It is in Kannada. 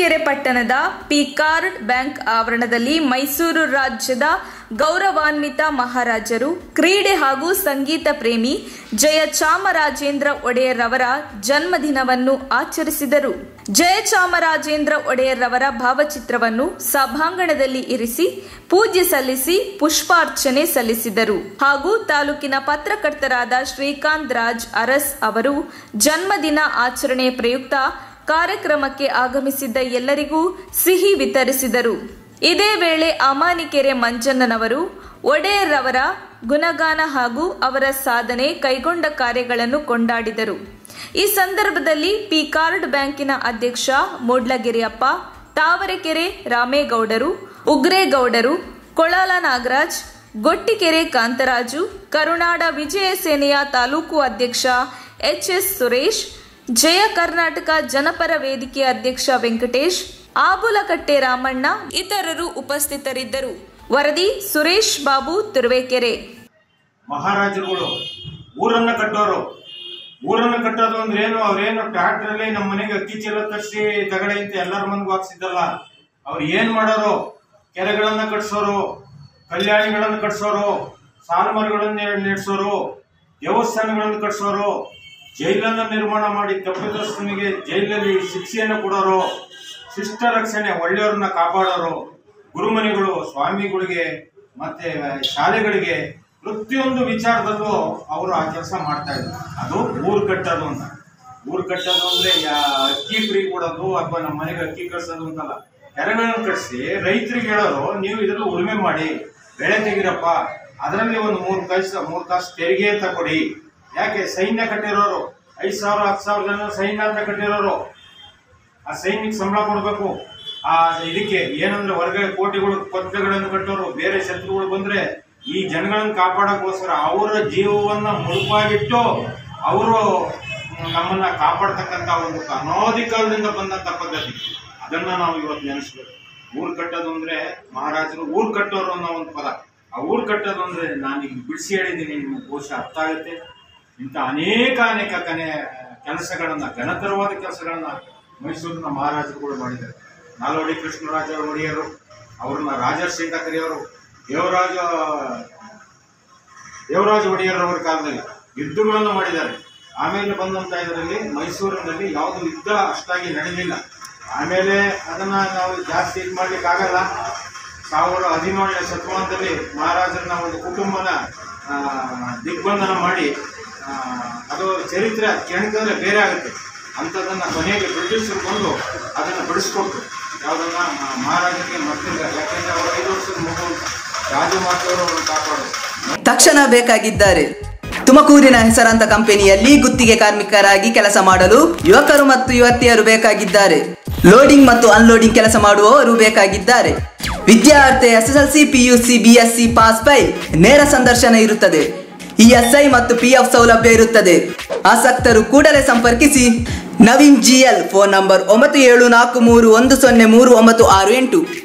ತುರುವೇಕೆರೆ ಪಟ್ಟಣದ ಪಿಕಾರ್ಡ್ ಬ್ಯಾಂಕ್ ಆವರಣದಲ್ಲಿ ಮೈಸೂರು ರಾಜ್ಯದ ಗೌರವಾನ್ವಿತ ಮಹಾರಾಜರು ಕ್ರೀಡೆ ಹಾಗೂ ಸಂಗೀತ ಪ್ರೇಮಿ ಜಯ ಚಾಮರಾಜೇಂದ್ರ ಒಡೆಯರ್ ಅವರ ಜನ್ಮದಿನವನ್ನು ಆಚರಿಸಿದರು ಜಯ ಚಾಮರಾಜೇಂದ್ರ ಒಡೆಯರ್ ಅವರ ಭಾವಚಿತ್ರವನ್ನು ಸಭಾಂಗಣದಲ್ಲಿ ಇರಿಸಿ ಪೂಜೆ ಸಲ್ಲಿಸಿ ಪುಷ್ಪಾರ್ಚನೆ ಸಲ್ಲಿಸಿದರು ಹಾಗೂ ತಾಲೂಕಿನ ಪತ್ರಕರ್ತರಾದ ಶ್ರೀಕಾಂತ್ ರಾಜ್ ಅರಸ್ ಅವರು ಜನ್ಮದಿನ ಆಚರಣೆ ಪ್ರಯುಕ್ತ ಕಾರ್ಯಕ್ರಮಕ್ಕೆ ಆಗಮಿಸಿದ್ದ ಎಲ್ಲರಿಗೂ ಸಿಹಿ ವಿತರಿಸಿದರು ಇದೇ ವೇಳೆ ಅಮಾನಿಕೆರೆ ಮಂಜಣ್ಣನವರು ಒಡೆಯರ್ ಅವರ ಗುಣಗಾನ ಹಾಗೂ ಅವರ ಸಾಧನೆ ಕೈಗೊಂಡ ಕಾರ್ಯಗಳನ್ನು ಕೊಂಡಾಡಿದರು ಈ ಸಂದರ್ಭದಲ್ಲಿ ಪಿ ಕಾರ್ಡ್ ಬ್ಯಾಂಕಿನ ಅಧ್ಯಕ್ಷ ಮೂಡ್ಲಗಿರಿಯಪ್ಪ ತಾವರೆಕೆರೆ ರಾಮೇಗೌಡರು ಉಗ್ರೇಗೌಡರು ಕೊಳಾಲ ನಾಗರಾಜ್ ಗೊಟ್ಟಿಕೆರೆ ಕಾಂತರಾಜು ಕರುನಾಡ ವಿಜಯ ಸೇನೆಯ ತಾಲೂಕು ಅಧ್ಯಕ್ಷ ಎಚ್ ಎಸ್ ಸುರೇಶ್ ಜಯ ಕರ್ನಾಟಕ ಜನಪರ ವೇದಿಕೆ ಅಧ್ಯಕ್ಷ ವೆಂಕಟೇಶ್ ಆಬುಲಕಟ್ಟೆ ರಾಮಣ್ಣ ಇತರರು ಉಪಸ್ಥಿತರಿದ್ದರು ವರದಿ ಸುರೇಶ್ ಬಾಬು ತುರುವೇಕೆರೆ ಮಹಾರಾಜರುಗಳು ಊರನ್ನ ಕಟ್ಟೋರು ಊರನ್ನ ಕಟ್ಟೋದು ಅಂದ್ರೆ ಏನು ಅವ್ರೇನು ಟ್ರ್ಯಾಕ್ಟರ್ ನಮ್ಮ ಮನೆಗೆ ಅಕ್ಕಿ ಚೀಲ ತರಿಸಿ ತಗಡೆ ಅಂತ ಎಲ್ಲರ ಮನೆಗೂ ಹಾಕ್ಸಿದ್ದಲ್ಲ ಅವ್ರು ಏನ್ ಮಾಡೋರು ಕೆರೆಗಳನ್ನ ಕಟ್ಸೋರು ಕಲ್ಯಾಣಿಗಳನ್ನ ಕಟ್ಸೋರು ಸಾಲುಮರಗಳನ್ನ ನೆಡ್ಸೋರು ದೇವಸ್ಥಾನಗಳನ್ನು ಕಟ್ಸೋರು ಜೈಲನ್ನ ನಿರ್ಮಾಣ ಮಾಡಿ ತಪ್ಪಿತಸ್ಥನಿಗೆ ಜೈಲಲ್ಲಿ ಶಿಕ್ಷೆಯನ್ನು ಕೊಡೋರು ಶಿಷ್ಟ ರಕ್ಷಣೆ ಒಳ್ಳೆಯವ್ರನ್ನ ಕಾಪಾಡೋರು ಗುರುಮನಿಗಳು ಸ್ವಾಮಿಗಳಿಗೆ ಮತ್ತೆ ಶಾಲೆಗಳಿಗೆ ಪ್ರತಿಯೊಂದು ವಿಚಾರದಲ್ಲೂ ಅವರು ಆ ಕೆಲಸ ಮಾಡ್ತಾ ಇದ್ರು ಅದು ಊರು ಕಟ್ಟೋದು ಅಂತ ಊರು ಕಟ್ಟೋದು ಅಂದ್ರೆ ಯಾ- ಅಕ್ಕಿ ಫ್ರೀ ಕೊಡೋದು ಅಥವಾ ನಮ್ಮ ಮನೆಗೆ ಅಕ್ಕಿ ಕಳ್ಸೋದು ಅಂತಲ್ಲ ಕೆರೆಗಳನ್ನು ಕಟ್ಸಿ ರೈತರಿಗೆ ಹೇಳೋರು ನೀವು ಇದ್ರಲ್ಲಿ ಉಳುಮೆ ಮಾಡಿ ಬೆಳೆ ತೆಗಿರಪ್ಪ ಅದರಲ್ಲಿ ಒಂದು ಮೂರು ಕಾಸು ಮೂರು ಕಾಸು ತೆರಿಗೆ ಅಂತ ಕೊಡಿ ಯಾಕೆ ಸೈನ್ಯ ಕಟ್ಟಿರೋರು ಐದು ಸಾವಿರ ಹತ್ತು ಸಾವಿರ ಜನ ಸೈನ್ಯ ಅಂತ ಕಟ್ಟಿರೋರು ಆ ಸೈನ್ಯಕ್ಕೆ ಸಂಬಳ ಕೊಡಬೇಕು ಆ ಇದಕ್ಕೆ ಏನಂದ್ರೆ ಹೊರಗಡೆ ಕೋಟಿಗಳು ಪತ್ರಗಳನ್ನು ಕಟ್ಟೋರು ಬೇರೆ ಶತ್ರುಗಳು ಬಂದ್ರೆ ಈ ಜನಗಳನ್ನ ಕಾಪಾಡಕ್ಕೋಸ್ಕರ ಅವರ ಜೀವವನ್ನ ಮುಳುಪಾಗಿಟ್ಟು ಅವರು ನಮ್ಮನ್ನ ಕಾಪಾಡ್ತಕ್ಕಂತ ಒಂದು ಅನಾದಿ ಕಾಲದಿಂದ ಬಂದಂತ ಪದ್ಧತಿ ಅದನ್ನ ನಾವು ಇವತ್ತು ನೆನೆಸ್ಬೇಕು ಊರು ಕಟ್ಟೋದು ಅಂದ್ರೆ ಮಹಾರಾಜರು ಊರು ಕಟ್ಟೋರು ಅನ್ನೋ ಒಂದು ಪದ ಆ ಊರು ಕಟ್ಟೋದು ಅಂದ್ರೆ ನಾನು ಈಗ ಬಿಡಿಸಿ ಹೇಳಿದ್ದೀನಿ ನಿಮ್ಗೆ ಬಹುಶಃ ಅರ್ಥ ಆಗುತ್ತೆ ಇಂಥ ಅನೇಕ ಅನೇಕ ಕನೆ ಕೆಲಸಗಳನ್ನ ಘನತರವಾದ ಕೆಲಸಗಳನ್ನ ಮೈಸೂರಿನ ಮಹಾರಾಜರುಗಳು ಮಾಡಿದ್ದಾರೆ ನಾಲ್ವಡಿ ಕೃಷ್ಣರಾಜ ಒಡೆಯರು ಅವ್ರನ್ನ ರಾಜರ್ಷಿ ಅಂತ ಕರೆಯೋರು ದೇವರಾಜ ದೇವರಾಜ ಒಡೆಯರವರ ಕಾಲದಲ್ಲಿ ಯುದ್ಧಗಳನ್ನು ಮಾಡಿದ್ದಾರೆ ಆಮೇಲೆ ಬಂದಂತ ಇದರಲ್ಲಿ ಮೈಸೂರಿನಲ್ಲಿ ಯಾವುದು ಯುದ್ಧ ಅಷ್ಟಾಗಿ ನಡೆದಿಲ್ಲ ಆಮೇಲೆ ಅದನ್ನ ನಾವು ಜಾಸ್ತಿ ಇದು ಮಾಡ್ಲಿಕ್ಕೆ ಆಗಲ್ಲ ಸಾವಿರದ ಹದಿನೇಳನೇ ಶತಮಾನದಲ್ಲಿ ಮಹಾರಾಜರನ್ನ ಒಂದು ಕುಟುಂಬನ ಆ, ದಿಗ್ಬಂಧನ ಮಾಡಿ ಆ, ಅದು ಚರಿತ್ರೆ ಕೆಣಕಂದ್ರೆ ಬೇರೆ ಆಗುತ್ತೆ ಅಂಥದ್ದನ್ನ ಕೊನೆಗೆ ಬ್ರಿಟಿಷರು ಬಂದು ಅದನ್ನು ಬಿಡಿಸ್ಕೊಟ್ರು ಯಾವುದನ್ನ ಮ- ಮಹಾರಾಜರಿಗೆ ಮಕ್ಕಳಿಗೆ ಯಾಕೆಂದ್ರೆ ಅವರು ಐದು ವರ್ಷದ ಮಗು ರಾಜಮಾತೆಯವರು ಅವರನ್ನು ಕಾಪಾಡೋದು ತಕ್ಷಣ ಬೇಕಾಗಿದ್ದಾರೆ ತುಮಕೂರಿನ ಹೆಸರಾಂತ ಕಂಪನಿಯಲ್ಲಿ ಗುತ್ತಿಗೆ ಕಾರ್ಮಿಕರಾಗಿ ಕೆಲಸ ಮಾಡಲು ಯುವಕರು ಮತ್ತು ಯುವತಿಯರು ಬೇಕಾಗಿದ್ದಾರೆ ಲೋಡಿಂಗ್ ಮತ್ತು ಅನ್ಲೋಡಿಂಗ್ ಕೆಲಸ ಮಾಡುವವರು ಬೇಕಾಗಿದ್ದಾರೆ ವಿದ್ಯಾರ್ಥಿ ಎಸ್ಎಸ್ಎಲ್ಸಿ ಪಿಯುಸಿ ಬಿಎಸ್ಸಿ ಪಾಸ್ ಬೈ ನೇರ ಸಂದರ್ಶನ ಇರುತ್ತದೆ ಇಎಸ್ಐ ಮತ್ತು ಪಿಎಫ್ ಸೌಲಭ್ಯ ಇರುತ್ತದೆ ಆಸಕ್ತರು ಕೂಡಲೇ ಸಂಪರ್ಕಿಸಿ ನವೀನ್ ಜಿಎಲ್ ಫೋನ್ ನಂಬರ್ ಒಂಬತ್ತು ಏಳು ನಾಲ್ಕು ಮೂರು ಒಂದು ಸೊನ್ನೆ ಮೂರು ಒಂಬತ್ತು ಆರು ಎಂಟು